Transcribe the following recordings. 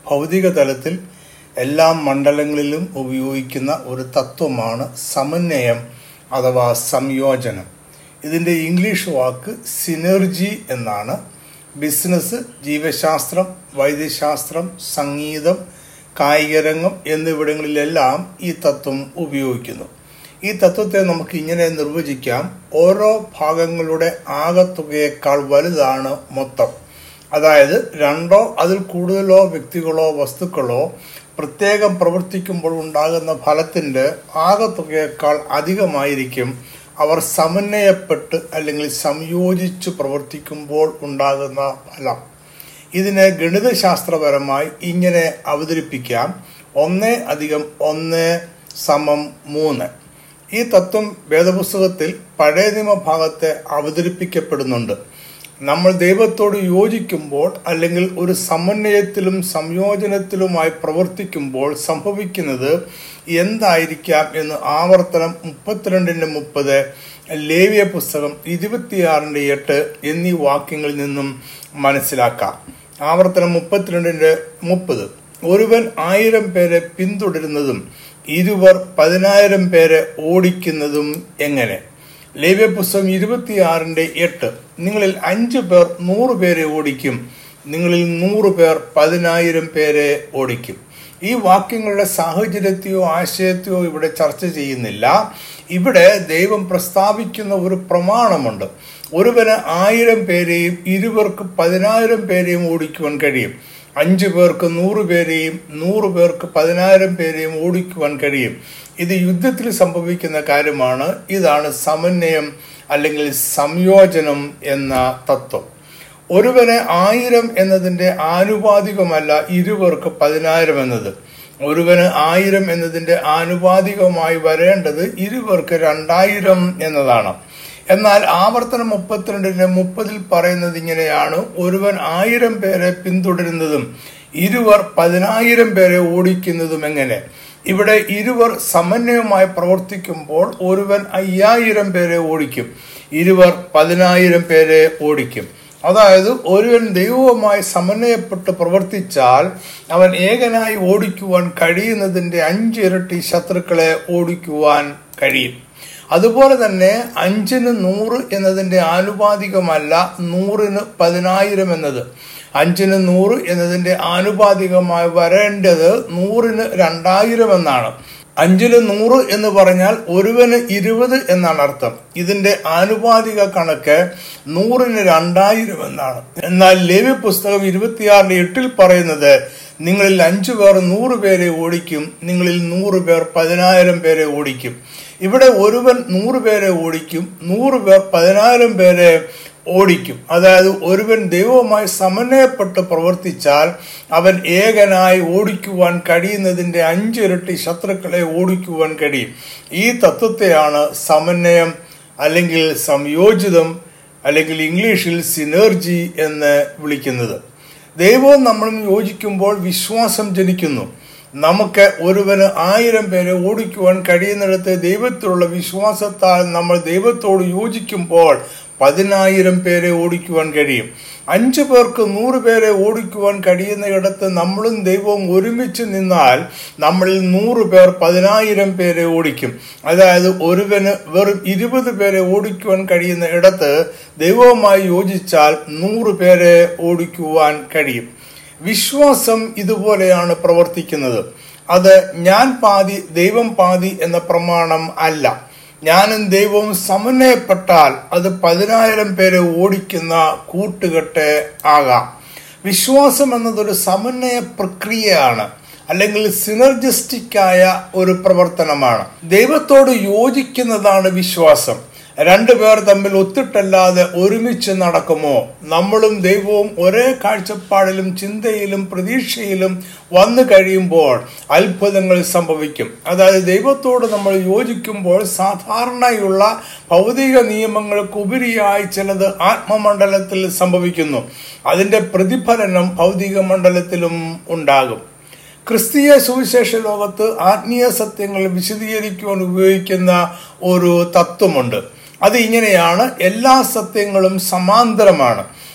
ഭൗതിക തലത്തിൽ എല്ലാ മണ്ഡലങ്ങളിലും ഉപയോഗിക്കുന്ന ഒരു തത്വമാണ് സമന്വയം അഥവാ സംയോജനം ഇതിൻ്റെ ഇംഗ്ലീഷ് വാക്ക് സിനർജി എന്നാണ് ബിസിനസ് ജീവശാസ്ത്രം വൈദ്യശാസ്ത്രം സംഗീതം കായികരംഗം എന്നിവിടങ്ങളിലെല്ലാം ഈ തത്വം ഉപയോഗിക്കുന്നു ഈ തത്വത്തെ നമുക്ക് ഇങ്ങനെ നിർവചിക്കാം ഓരോ ഭാഗങ്ങളുടെ ആകത്തുകയേക്കാൾ വലുതാണ് മൊത്തം അതായത് രണ്ടോ അതിൽ കൂടുതലോ വ്യക്തികളോ വസ്തുക്കളോ പ്രത്യേകം പ്രവർത്തിക്കുമ്പോൾ ഉണ്ടാകുന്ന ഫലത്തിൻ്റെ ആകത്തുകയേക്കാൾ അധികമായിരിക്കും അവർ സമന്വയപ്പെട്ട് അല്ലെങ്കിൽ സംയോജിച്ച് പ്രവർത്തിക്കുമ്പോൾ ഉണ്ടാകുന്ന ഫലം ഇതിനെ ഗണിതശാസ്ത്രപരമായി ഇങ്ങനെ അവതരിപ്പിക്കാം ഒന്ന് അധികം ഒന്ന് സമം മൂന്ന് ഈ തത്വം വേദപുസ്തകത്തിൽ പഴയ നിയമഭാഗത്തെ അവതരിപ്പിക്കപ്പെടുന്നുണ്ട് നമ്മൾ ദൈവത്തോട് യോജിക്കുമ്പോൾ അല്ലെങ്കിൽ ഒരു സമന്വയത്തിലും സംയോജനത്തിലുമായി പ്രവർത്തിക്കുമ്പോൾ സംഭവിക്കുന്നത് എന്തായിരിക്കാം എന്ന് ആവർത്തനം മുപ്പത്തിരണ്ടിന്റെ മുപ്പത് ലേവിയ പുസ്തകം ഇരുപത്തിയാറിന്റെ എട്ട് എന്നീ വാക്യങ്ങളിൽ നിന്നും മനസ്സിലാക്കാം ആവർത്തനം മുപ്പത്തിരണ്ടിന്റെ മുപ്പത് ഒരുവൻ ആയിരം പേരെ പിന്തുടരുന്നതും ഇരുവർ പതിനായിരം പേരെ ഓടിക്കുന്നതും എങ്ങനെ ലേവ്യ പുസ്തകം ഇരുപത്തിയാറിന്റെ എട്ട് നിങ്ങളിൽ അഞ്ചു പേർ നൂറ് പേരെ ഓടിക്കും നിങ്ങളിൽ നൂറ് പേർ പതിനായിരം പേരെ ഓടിക്കും ഈ വാക്യങ്ങളുടെ സാഹചര്യത്തെയോ ആശയത്തെയോ ഇവിടെ ചർച്ച ചെയ്യുന്നില്ല ഇവിടെ ദൈവം പ്രസ്താവിക്കുന്ന ഒരു പ്രമാണമുണ്ട് ഒരുവന് ആയിരം പേരെയും ഇരുവർക്ക് പതിനായിരം പേരെയും ഓടിക്കുവാൻ കഴിയും അഞ്ചു പേർക്ക് നൂറ് പേരെയും നൂറ് പേർക്ക് പതിനായിരം പേരെയും ഓടിക്കുവാൻ കഴിയും ഇത് യുദ്ധത്തിൽ സംഭവിക്കുന്ന കാര്യമാണ് ഇതാണ് സമന്വയം അല്ലെങ്കിൽ സംയോജനം എന്ന തത്വം ഒരുവന് ആയിരം എന്നതിന്റെ ആനുപാതികമല്ല ഇരുവർക്ക് പതിനായിരം എന്നത് ഒരുവന് ആയിരം എന്നതിന്റെ ആനുപാതികമായി വരേണ്ടത് ഇരുവർക്ക് രണ്ടായിരം എന്നതാണ് എന്നാൽ ആവർത്തനം മുപ്പത്തിരണ്ടിന്റെ മുപ്പതിൽ പറയുന്നത് ഇങ്ങനെയാണ് ഒരുവൻ ആയിരം പേരെ പിന്തുടരുന്നതും ഇരുവർ പതിനായിരം പേരെ ഓടിക്കുന്നതും എങ്ങനെ ഇവിടെ ഇരുവർ സമന്വയമായി പ്രവർത്തിക്കുമ്പോൾ ഒരുവൻ അയ്യായിരം പേരെ ഓടിക്കും ഇരുവർ പതിനായിരം പേരെ ഓടിക്കും അതായത് ഒരുവൻ ദൈവവുമായി സമന്വയപ്പെട്ട് പ്രവർത്തിച്ചാൽ അവൻ ഏകനായി ഓടിക്കുവാൻ കഴിയുന്നതിന്റെ അഞ്ചിരട്ടി ശത്രുക്കളെ ഓടിക്കുവാൻ കഴിയും അതുപോലെ തന്നെ അഞ്ചിന് നൂറ് എന്നതിന്റെ ആനുപാതികമല്ല നൂറിന് പതിനായിരം എന്നത് അഞ്ചിന് നൂറ് എന്നതിന്റെ ആനുപാതികമായി വരേണ്ടത് നൂറിന് രണ്ടായിരം എന്നാണ് അഞ്ചിന് നൂറ് എന്ന് പറഞ്ഞാൽ ഒരുവന് ഇരുപത് എന്നാണ് അർത്ഥം ഇതിന്റെ ആനുപാതിക കണക്ക് നൂറിന് രണ്ടായിരം എന്നാണ് എന്നാൽ ലേവ്യ പുസ്തകം ഇരുപത്തിയാറിന്റെ എട്ടിൽ പറയുന്നത് നിങ്ങളിൽ അഞ്ചു പേർ നൂറ് പേരെ ഓടിക്കും നിങ്ങളിൽ നൂറ് പേർ പതിനായിരം പേരെ ഓടിക്കും ഇവിടെ ഒരുവൻ നൂറ് പേരെ ഓടിക്കും നൂറ് പേർ പതിനായിരം പേരെ ഓടിക്കും അതായത് ഒരുവൻ ദൈവവുമായി സമന്വയപ്പെട്ട് പ്രവർത്തിച്ചാൽ അവൻ ഏകനായി ഓടിക്കുവാൻ കഴിയുന്നതിന്റെ അഞ്ചിരട്ടി ശത്രുക്കളെ ഓടിക്കുവാൻ കഴിയും ഈ തത്വത്തെയാണ് സമന്വയം അല്ലെങ്കിൽ സംയോജിതം അല്ലെങ്കിൽ ഇംഗ്ലീഷിൽ സിനർജി എന്ന് വിളിക്കുന്നത് ദൈവവും നമ്മളും യോജിക്കുമ്പോൾ വിശ്വാസം ജനിക്കുന്നു നമുക്ക് ഒരുവന് ആയിരം പേരെ ഓടിക്കുവാൻ കഴിയുന്നിടത്ത് ദൈവത്തിലുള്ള വിശ്വാസത്താൽ നമ്മൾ ദൈവത്തോട് യോജിക്കുമ്പോൾ പതിനായിരം പേരെ ഓടിക്കുവാൻ കഴിയും അഞ്ചു പേർക്ക് നൂറ് പേരെ ഓടിക്കുവാൻ കഴിയുന്നയിടത്ത് നമ്മളും ദൈവവും ഒരുമിച്ച് നിന്നാൽ നമ്മളിൽ നൂറ് പേർ പതിനായിരം പേരെ ഓടിക്കും അതായത് ഒരുവന് വെറും ഇരുപത് പേരെ ഓടിക്കുവാൻ കഴിയുന്ന ഇടത്ത് ദൈവവുമായി യോജിച്ചാൽ നൂറ് പേരെ ഓടിക്കുവാൻ കഴിയും വിശ്വാസം ഇതുപോലെയാണ് പ്രവർത്തിക്കുന്നത് അത് ഞാൻ പാതി ദൈവം പാതി എന്ന പ്രമാണം അല്ല ഞാനും ദൈവവും സമന്വയപ്പെട്ടാൽ അത് പതിനായിരം പേരെ ഓടിക്കുന്ന കൂട്ടുകെട്ട് ആകാം വിശ്വാസം എന്നതൊരു സമന്വയ പ്രക്രിയയാണ് അല്ലെങ്കിൽ സിനർജിസ്റ്റിക് ആയ ഒരു പ്രവർത്തനമാണ് ദൈവത്തോട് യോജിക്കുന്നതാണ് വിശ്വാസം രണ്ടുപേർ തമ്മിൽ ഒത്തിട്ടല്ലാതെ ഒരുമിച്ച് നടക്കുമോ നമ്മളും ദൈവവും ഒരേ കാഴ്ചപ്പാടിലും ചിന്തയിലും പ്രതീക്ഷയിലും വന്നു കഴിയുമ്പോൾ അത്ഭുതങ്ങൾ സംഭവിക്കും അതായത് ദൈവത്തോട് നമ്മൾ യോജിക്കുമ്പോൾ സാധാരണയുള്ള ഭൗതിക നിയമങ്ങൾക്ക് ഉപരിയായി ചിലത് ആത്മമണ്ഡലത്തിൽ സംഭവിക്കുന്നു അതിന്റെ പ്രതിഫലനം ഭൗതിക മണ്ഡലത്തിലും ഉണ്ടാകും ക്രിസ്തീയ സുവിശേഷ ലോകത്ത് ആത്മീയ സത്യങ്ങൾ വിശദീകരിക്കുവാൻ ഉപയോഗിക്കുന്ന ഒരു തത്വമുണ്ട് അത് ഇങ്ങനെയാണ് എല്ലാ സത്യങ്ങളും സമാന്തരമാണ്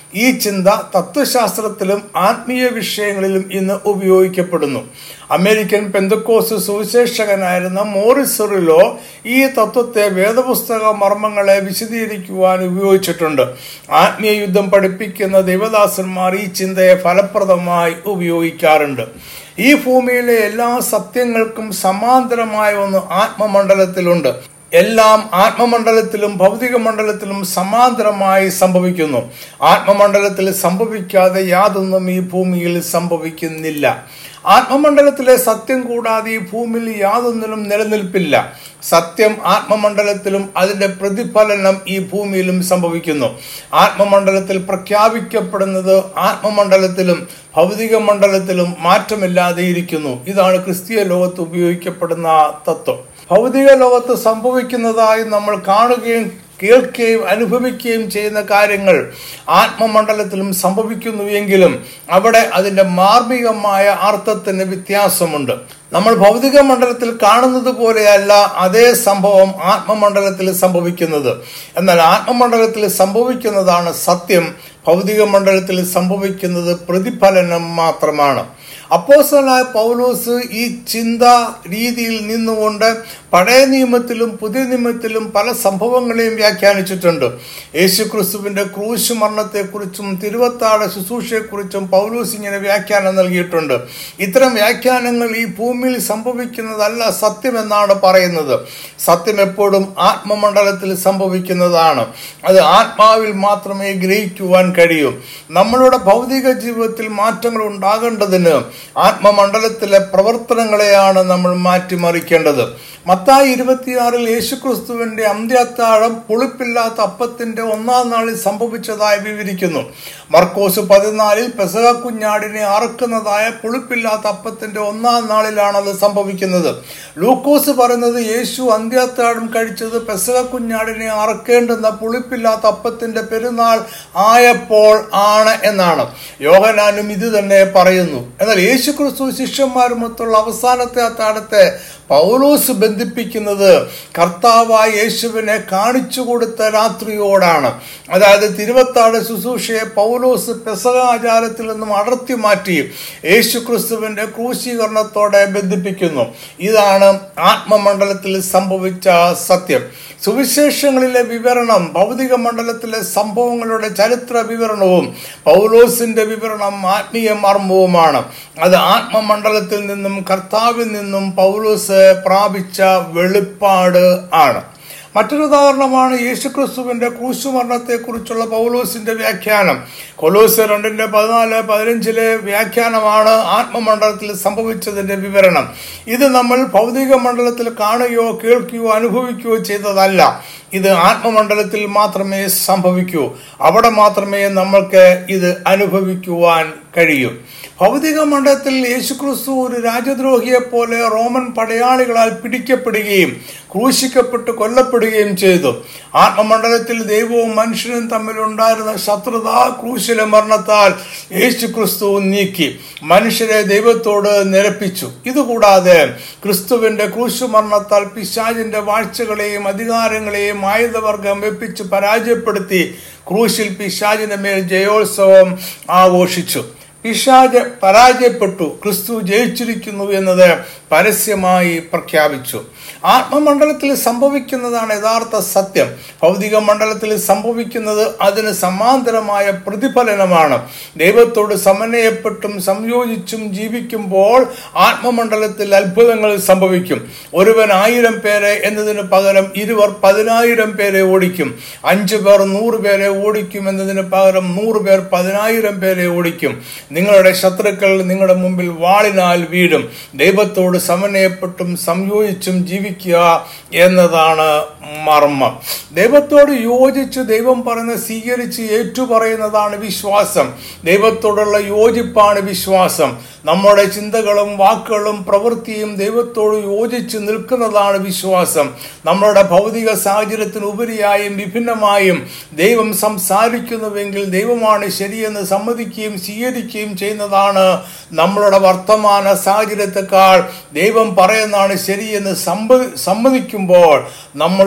ഈ ചിന്ത തത്വശാസ്ത്രത്തിലും ആത്മീയ വിഷയങ്ങളിലും ഇന്ന് ഉപയോഗിക്കപ്പെടുന്നു അമേരിക്കൻ പെന്തക്കോസ് സുവിശേഷകനായിരുന്ന മോറിസറിലോ ഈ തത്വത്തെ വേദപുസ്തക മർമ്മങ്ങളെ വിശദീകരിക്കുവാൻ ഉപയോഗിച്ചിട്ടുണ്ട് ആത്മീയ യുദ്ധം പഠിപ്പിക്കുന്ന ദൈവദാസന്മാർ ഈ ചിന്തയെ ഫലപ്രദമായി ഉപയോഗിക്കാറുണ്ട് ഈ ഭൂമിയിലെ എല്ലാ സത്യങ്ങൾക്കും സമാന്തരമായ ഒന്ന് ആത്മമണ്ഡലത്തിലുണ്ട് എല്ലാം ആത്മമണ്ഡലത്തിലും ഭൗതിക മണ്ഡലത്തിലും സമാന്തരമായി സംഭവിക്കുന്നു ആത്മമണ്ഡലത്തിൽ സംഭവിക്കാതെ യാതൊന്നും ഈ ഭൂമിയിൽ സംഭവിക്കുന്നില്ല ആത്മമണ്ഡലത്തിലെ സത്യം കൂടാതെ ഈ ഭൂമിയിൽ യാതൊന്നിലും നിലനിൽപ്പില്ല സത്യം ആത്മമണ്ഡലത്തിലും അതിന്റെ പ്രതിഫലനം ഈ ഭൂമിയിലും സംഭവിക്കുന്നു ആത്മമണ്ഡലത്തിൽ പ്രഖ്യാപിക്കപ്പെടുന്നത് ആത്മമണ്ഡലത്തിലും ഭൗതിക മണ്ഡലത്തിലും മാറ്റമില്ലാതെ ഇരിക്കുന്നു ഇതാണ് ക്രിസ്തീയ ലോകത്ത് ഉപയോഗിക്കപ്പെടുന്ന തത്വം ഭൗതിക ലോകത്ത് സംഭവിക്കുന്നതായി നമ്മൾ കാണുകയും കേൾക്കുകയും അനുഭവിക്കുകയും ചെയ്യുന്ന കാര്യങ്ങൾ ആത്മമണ്ഡലത്തിലും സംഭവിക്കുന്നുവെങ്കിലും അവിടെ അതിന്റെ മാർമികമായ അർത്ഥത്തിന് വ്യത്യാസമുണ്ട് നമ്മൾ ഭൗതിക മണ്ഡലത്തിൽ കാണുന്നത് പോലെയല്ല അതേ സംഭവം ആത്മമണ്ഡലത്തിൽ സംഭവിക്കുന്നത് എന്നാൽ ആത്മമണ്ഡലത്തിൽ സംഭവിക്കുന്നതാണ് സത്യം ഭൗതിക മണ്ഡലത്തിൽ സംഭവിക്കുന്നത് പ്രതിഫലനം മാത്രമാണ് അപ്പോസലായ പൗലോസ് ഈ ചിന്ത രീതിയിൽ നിന്നുകൊണ്ട് പഴയ നിയമത്തിലും പുതിയ നിയമത്തിലും പല സംഭവങ്ങളെയും വ്യാഖ്യാനിച്ചിട്ടുണ്ട് യേശു ക്രിസ്തുവിന്റെ ക്രൂശ് മരണത്തെക്കുറിച്ചും തിരുവത്താഴ ശുശ്രൂഷയെക്കുറിച്ചും പൗലോസ് ഇങ്ങനെ വ്യാഖ്യാനം നൽകിയിട്ടുണ്ട് ഇത്തരം വ്യാഖ്യാനങ്ങൾ ഈ ഭൂമിയിൽ സംഭവിക്കുന്നതല്ല സത്യമെന്നാണ് പറയുന്നത് സത്യം എപ്പോഴും ആത്മമണ്ഡലത്തിൽ സംഭവിക്കുന്നതാണ് അത് ആത്മാവിൽ മാത്രമേ ഗ്രഹിക്കുവാൻ കഴിയൂ നമ്മളുടെ ഭൗതിക ജീവിതത്തിൽ മാറ്റങ്ങൾ ഉണ്ടാകേണ്ടതിന് ആത്മമണ്ഡലത്തിലെ പ്രവർത്തനങ്ങളെയാണ് നമ്മൾ മാറ്റിമറിക്കേണ്ടത് മത്തായി ഇരുപത്തിയാറിൽ യേശുക്രിസ്തുവിന്റെ അന്ത്യത്താഴം പുളിപ്പില്ലാത്ത അപ്പത്തിന്റെ ഒന്നാം നാളിൽ സംഭവിച്ചതായി വിവരിക്കുന്നു മർക്കോസ് പതിനാലിൽ പെസക കുഞ്ഞാടിനെ അറക്കുന്നതായ പുളിപ്പില്ലാത്ത അപ്പത്തിന്റെ ഒന്നാം നാളിലാണ് അത് സംഭവിക്കുന്നത് ലൂക്കോസ് പറയുന്നത് യേശു അന്ത്യത്താഴം കഴിച്ചത് പെസക കുഞ്ഞാടിനെ അറക്കേണ്ടുന്ന പുളിപ്പില്ലാത്ത അപ്പത്തിന്റെ പെരുന്നാൾ ആയപ്പോൾ ആണ് എന്നാണ് യോഹനാനും ഇത് തന്നെ പറയുന്നു എന്നാൽ യേശു ക്രിസ്തു ശിഷ്യന്മാരുമൊത്തുള്ള അവസാനത്തെ അത്താഴത്തെ പൗലോസ് ബന്ധിപ്പിക്കുന്നത് കർത്താവായ യേശുവിനെ കാണിച്ചു കൊടുത്ത രാത്രിയോടാണ് അതായത് തിരുവത്താഴ ശുശ്രൂഷയെ പൗലോസ് പെസകാചാരത്തിൽ നിന്നും അടർത്തി മാറ്റി യേശു ക്രിസ്തുവിന്റെ ക്രൂശീകരണത്തോടെ ബന്ധിപ്പിക്കുന്നു ഇതാണ് ആത്മമണ്ഡലത്തിൽ സംഭവിച്ച സത്യം സുവിശേഷങ്ങളിലെ വിവരണം ഭൗതിക മണ്ഡലത്തിലെ സംഭവങ്ങളുടെ ചരിത്ര വിവരണവും പൗലോസിന്റെ വിവരണം ആത്മീയ മർമ്മവുമാണ് അത് ആത്മമണ്ഡലത്തിൽ നിന്നും കർത്താവിൽ നിന്നും പൗലോസ് പ്രാപിച്ച വെളിപ്പാട് ആണ് മറ്റൊരു ഉദാഹരണമാണ് യേശുക്രിസ്തുവിന്റെ ക്രൂശുമരണത്തെ കുറിച്ചുള്ള പൗലോസിന്റെ വ്യാഖ്യാനം കൊലോസ് രണ്ടിന്റെ പതിനാല് പതിനഞ്ചിലെ വ്യാഖ്യാനമാണ് ആത്മമണ്ഡലത്തിൽ സംഭവിച്ചതിന്റെ വിവരണം ഇത് നമ്മൾ ഭൗതിക മണ്ഡലത്തിൽ കാണുകയോ കേൾക്കുകയോ അനുഭവിക്കുകയോ ചെയ്തതല്ല ഇത് ആത്മമണ്ഡലത്തിൽ മാത്രമേ സംഭവിക്കൂ അവിടെ മാത്രമേ നമ്മൾക്ക് ഇത് അനുഭവിക്കുവാൻ കഴിയൂ ഭൗതിക മണ്ഡലത്തിൽ യേശുക്രിസ്തു ഒരു രാജദ്രോഹിയെ പോലെ റോമൻ പടയാളികളാൽ പിടിക്കപ്പെടുകയും ക്രൂശിക്കപ്പെട്ട് കൊല്ലപ്പെടുകയും ചെയ്തു ആത്മമണ്ഡലത്തിൽ ദൈവവും മനുഷ്യനും തമ്മിലുണ്ടായിരുന്ന ശത്രുത ക്രൂശിലെ മരണത്താൽ യേശു ക്രിസ്തു നീക്കി മനുഷ്യരെ ദൈവത്തോട് നിരപ്പിച്ചു ഇതുകൂടാതെ ക്രിസ്തുവിന്റെ ക്രൂശു മരണത്താൽ പിശാജിന്റെ വാഴ്ചകളെയും അധികാരങ്ങളെയും ആയുധവർഗം വെപ്പിച്ച് പരാജയപ്പെടുത്തി ക്രൂശിൽ പിശാജിന്റെ മേൽ ജയോത്സവം ആഘോഷിച്ചു പിശാജ് പരാജയപ്പെട്ടു ക്രിസ്തു ജയിച്ചിരിക്കുന്നു എന്നത് പരസ്യമായി പ്രഖ്യാപിച്ചു ആത്മമണ്ഡലത്തിൽ സംഭവിക്കുന്നതാണ് യഥാർത്ഥ സത്യം ഭൗതിക മണ്ഡലത്തിൽ സംഭവിക്കുന്നത് അതിന് സമാന്തരമായ പ്രതിഫലനമാണ് ദൈവത്തോട് സമന്വയപ്പെട്ടും സംയോജിച്ചും ജീവിക്കുമ്പോൾ ആത്മമണ്ഡലത്തിൽ അത്ഭുതങ്ങൾ സംഭവിക്കും ഒരുവൻ ആയിരം പേരെ എന്നതിന് പകരം ഇരുവർ പതിനായിരം പേരെ ഓടിക്കും അഞ്ചു പേർ നൂറ് പേരെ ഓടിക്കും എന്നതിന് പകരം നൂറ് പേർ പതിനായിരം പേരെ ഓടിക്കും നിങ്ങളുടെ ശത്രുക്കൾ നിങ്ങളുടെ മുമ്പിൽ വാളിനാൽ വീഴും ദൈവത്തോട് സമന്വയപ്പെട്ടും സംയോജിച്ചും ജീവിക്കുക എന്നതാണ് മർമ്മം ദൈവത്തോട് യോജിച്ച് ദൈവം പറയുന്ന സ്വീകരിച്ച് ഏറ്റുപറയുന്നതാണ് വിശ്വാസം ദൈവത്തോടുള്ള യോജിപ്പാണ് വിശ്വാസം നമ്മുടെ ചിന്തകളും വാക്കുകളും പ്രവൃത്തിയും ദൈവത്തോട് യോജിച്ച് നിൽക്കുന്നതാണ് വിശ്വാസം നമ്മുടെ ഭൗതിക സാഹചര്യത്തിന് ഉപരിയായും വിഭിന്നമായും ദൈവം സംസാരിക്കുന്നുവെങ്കിൽ ദൈവമാണ് ശരിയെന്ന് സമ്മതിക്കുകയും സ്വീകരിക്കുകയും ചെയ്യുന്നതാണ് നമ്മളുടെ വർത്തമാന സാഹചര്യത്തെക്കാൾ ദൈവം പറയുന്നതാണ് ശരിയെന്ന് സമ്മതി സമ്മതിക്കുമ്പോൾ നമ്മൾ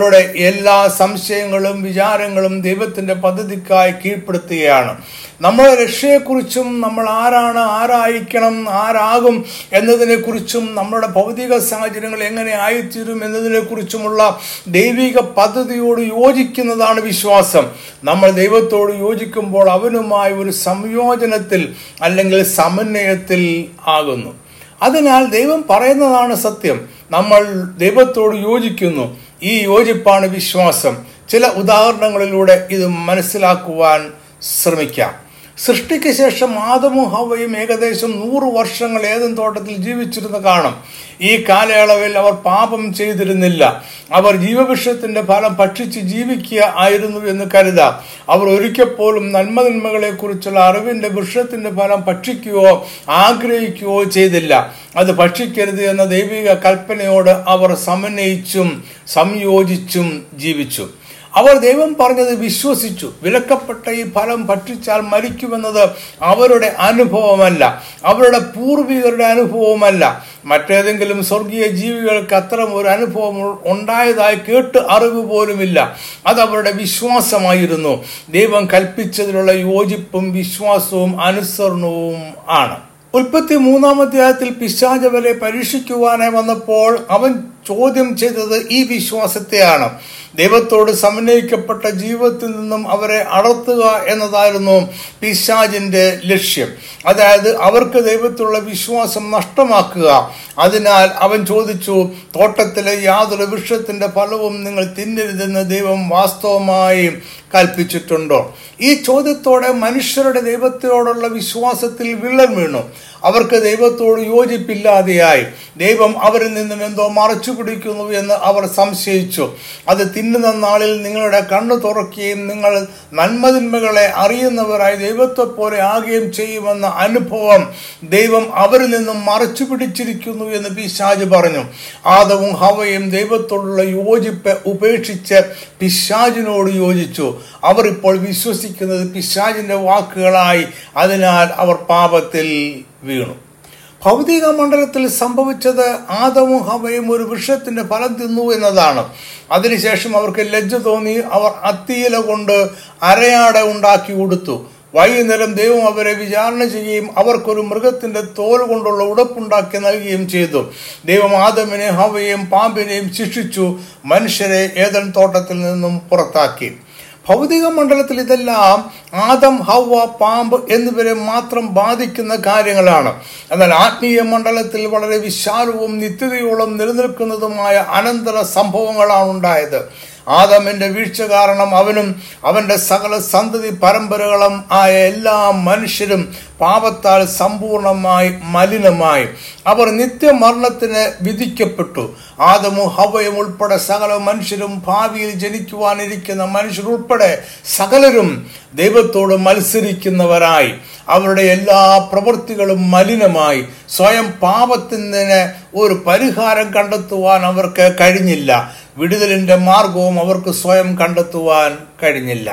നമ്മളുടെ എല്ലാ സംശയങ്ങളും വിചാരങ്ങളും ദൈവത്തിന്റെ പദ്ധതിക്കായി കീഴ്പ്പെടുത്തുകയാണ് നമ്മുടെ രക്ഷയെക്കുറിച്ചും നമ്മൾ ആരാണ് ആരായിരിക്കണം ആരാകും എന്നതിനെക്കുറിച്ചും നമ്മുടെ ഭൗതിക സാഹചര്യങ്ങൾ എങ്ങനെ ആയിത്തീരും എന്നതിനെക്കുറിച്ചുമുള്ള ദൈവിക പദ്ധതിയോട് യോജിക്കുന്നതാണ് വിശ്വാസം നമ്മൾ ദൈവത്തോട് യോജിക്കുമ്പോൾ അവനുമായി ഒരു സംയോജനത്തിൽ അല്ലെങ്കിൽ സമന്വയത്തിൽ ആകുന്നു അതിനാൽ ദൈവം പറയുന്നതാണ് സത്യം നമ്മൾ ദൈവത്തോട് യോജിക്കുന്നു ഈ യോജിപ്പാണ് വിശ്വാസം ചില ഉദാഹരണങ്ങളിലൂടെ ഇത് മനസ്സിലാക്കുവാൻ ശ്രമിക്കാം സൃഷ്ടിക്ക് ശേഷം ആദമും ഹവയും ഏകദേശം നൂറ് വർഷങ്ങൾ ഏതും തോട്ടത്തിൽ ജീവിച്ചിരുന്ന് കാണും ഈ കാലയളവിൽ അവർ പാപം ചെയ്തിരുന്നില്ല അവർ ജീവവൃക്ഷത്തിന്റെ ഫലം ഭക്ഷിച്ച് ജീവിക്കുക ആയിരുന്നു എന്ന് കരുതാം അവർ ഒരിക്കൽ പോലും നന്മതിന്മകളെ കുറിച്ചുള്ള അറിവിന്റെ വൃക്ഷത്തിന്റെ ഫലം ഭക്ഷിക്കുകയോ ആഗ്രഹിക്കുകയോ ചെയ്തില്ല അത് ഭക്ഷിക്കരുത് എന്ന ദൈവിക കൽപ്പനയോട് അവർ സമന്വയിച്ചും സംയോജിച്ചും ജീവിച്ചു അവർ ദൈവം പറഞ്ഞത് വിശ്വസിച്ചു വിലക്കപ്പെട്ട ഈ ഫലം ഭക്ഷിച്ചാൽ മരിക്കുമെന്നത് അവരുടെ അനുഭവമല്ല അവരുടെ പൂർവികരുടെ അനുഭവമല്ല മറ്റേതെങ്കിലും സ്വർഗീയ ജീവികൾക്ക് അത്തരം ഒരു അനുഭവം ഉണ്ടായതായി കേട്ട് അറിവ് പോലുമില്ല അത് അവരുടെ വിശ്വാസമായിരുന്നു ദൈവം കൽപ്പിച്ചതിലുള്ള യോജിപ്പും വിശ്വാസവും അനുസരണവും ആണ് ഉൽപ്പത്തി മൂന്നാം അധ്യായത്തിൽ പിശാചവരെ പരീക്ഷിക്കുവാനായി വന്നപ്പോൾ അവൻ ചോദ്യം ചെയ്തത് ഈ വിശ്വാസത്തെയാണ് ദൈവത്തോട് സമന്വയിക്കപ്പെട്ട ജീവിതത്തിൽ നിന്നും അവരെ അടർത്തുക എന്നതായിരുന്നു പിശാജിന്റെ ലക്ഷ്യം അതായത് അവർക്ക് ദൈവത്തിലുള്ള വിശ്വാസം നഷ്ടമാക്കുക അതിനാൽ അവൻ ചോദിച്ചു തോട്ടത്തിലെ യാതൊരു വൃക്ഷത്തിന്റെ ഫലവും നിങ്ങൾ തിന്നരുതെന്ന് ദൈവം വാസ്തവമായി കൽപ്പിച്ചിട്ടുണ്ടോ ഈ ചോദ്യത്തോടെ മനുഷ്യരുടെ ദൈവത്തോടുള്ള വിശ്വാസത്തിൽ വിള്ളൽ വീണു അവർക്ക് ദൈവത്തോട് യോജിപ്പില്ലാതെയായി ദൈവം അവരിൽ നിന്നും എന്തോ മറച്ചു പിടിക്കുന്നു എന്ന് അവർ സംശയിച്ചു അത് തിന്നുന്ന നാളിൽ നിങ്ങളുടെ കണ്ണു തുറക്കുകയും നിങ്ങൾ നന്മതിന്മകളെ അറിയുന്നവരായി ദൈവത്തെ പോലെ ആകുകയും ചെയ്യുമെന്ന അനുഭവം ദൈവം അവരിൽ നിന്നും മറച്ചു പിടിച്ചിരിക്കുന്നു എന്ന് പിശാജ് പറഞ്ഞു ആദവും ഹവയും ദൈവത്തോടുള്ള യോജിപ്പ് ഉപേക്ഷിച്ച് പിശാജിനോട് യോജിച്ചു അവർ ഇപ്പോൾ വിശ്വസിക്കുന്നത് പിശാജിന്റെ വാക്കുകളായി അതിനാൽ അവർ പാപത്തിൽ വീണു ഭൗതിക മണ്ഡലത്തിൽ സംഭവിച്ചത് ആദവും ഹവയും ഒരു വൃക്ഷത്തിന്റെ ഫലം തിന്നു എന്നതാണ് അതിനുശേഷം അവർക്ക് ലജ്ജ തോന്നി അവർ അത്തിയില കൊണ്ട് അരയാട ഉണ്ടാക്കി കൊടുത്തു വൈകുന്നേരം ദൈവം അവരെ വിചാരണ ചെയ്യുകയും അവർക്കൊരു മൃഗത്തിന്റെ തോൽ കൊണ്ടുള്ള ഉടപ്പുണ്ടാക്കി നൽകുകയും ചെയ്തു ദൈവം ആദമിനെ ഹവയെയും പാമ്പിനെയും ശിക്ഷിച്ചു മനുഷ്യരെ ഏതൻ തോട്ടത്തിൽ നിന്നും പുറത്താക്കി ഭൗതിക മണ്ഡലത്തിൽ ഇതെല്ലാം ആദം ഹവ പാമ്പ് എന്നിവരെ മാത്രം ബാധിക്കുന്ന കാര്യങ്ങളാണ് എന്നാൽ ആത്മീയ മണ്ഡലത്തിൽ വളരെ വിശാലവും നിത്യതയോളം നിലനിൽക്കുന്നതുമായ അനന്തര സംഭവങ്ങളാണ് ഉണ്ടായത് ആദമിന്റെ വീഴ്ച കാരണം അവനും അവന്റെ സകല സന്തതി പരമ്പരകളും ആയ എല്ലാ മനുഷ്യരും പാപത്താൽ സമ്പൂർണമായി മലിനമായി അവർ നിത്യമരണത്തിന് വിധിക്കപ്പെട്ടു ആദമും ഹവയും ഉൾപ്പെടെ സകല മനുഷ്യരും ഭാവിയിൽ ജനിക്കുവാനിരിക്കുന്ന മനുഷ്യരുൾപ്പെടെ സകലരും ദൈവത്തോട് മത്സരിക്കുന്നവരായി അവരുടെ എല്ലാ പ്രവൃത്തികളും മലിനമായി സ്വയം പാപത്തിന് ഒരു പരിഹാരം കണ്ടെത്തുവാൻ അവർക്ക് കഴിഞ്ഞില്ല വിടുതലിന്റെ മാർഗവും അവർക്ക് സ്വയം കണ്ടെത്തുവാൻ കഴിഞ്ഞില്ല